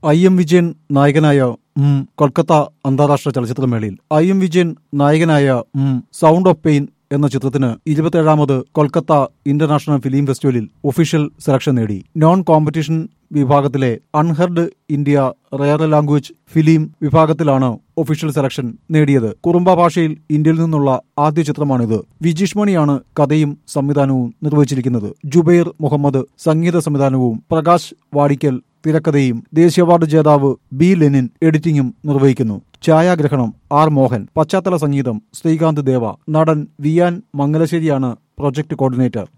I M Vijayan നായകനായ ഉം കൊൽക്കത്ത അന്താരാഷ്ട്ര ചലച്ചിത്രമേളയിൽ ഐ എം വിജയൻ നായകനായ ഉം സൗണ്ട് ഓഫ് പെയിൻ എന്ന ചിത്രത്തിന് ഇരുപത്തേഴാമത് കൊൽക്കത്ത ഇന്റർനാഷണൽ ഫിലിം ഫെസ്റ്റിവലിൽ ഒഫീഷ്യൽ സെലക്ഷൻ നേടി നോൺ കോമ്പറ്റീഷൻ വിഭാഗത്തിലെ unheard India rare language film വിഭാഗത്തിലാണ് ഒഫീഷ്യൽ സെലക്ഷൻ നേടിയത് കുറുമ്പ ഭാഷയിൽ ഇന്ത്യയിൽ നിന്നുള്ള ആദ്യ ചിത്രമാണിത് വിജീഷ് മണിയാണ് കഥയും സംവിധാനവും നിർവഹിച്ചിരിക്കുന്നത് ജുബൈർ മുഹമ്മദ് സംഗീത സംവിധാനവും പ്രകാശ് വാടിക്കൽ തിരക്കഥയും ദേശീയ അവാർഡ് ജേതാവ് ബി ലെനിൻ എഡിറ്റിംഗും നിർവഹിക്കുന്നു ഛായാഗ്രഹണം ആർ മോഹൻ പശ്ചാത്തല സംഗീതം ശ്രീകാന്ത് ദേവ നടൻ വിയാൻ മംഗലശ്ശേരിയാണ് പ്രൊജക്ട് കോർഡിനേറ്റർ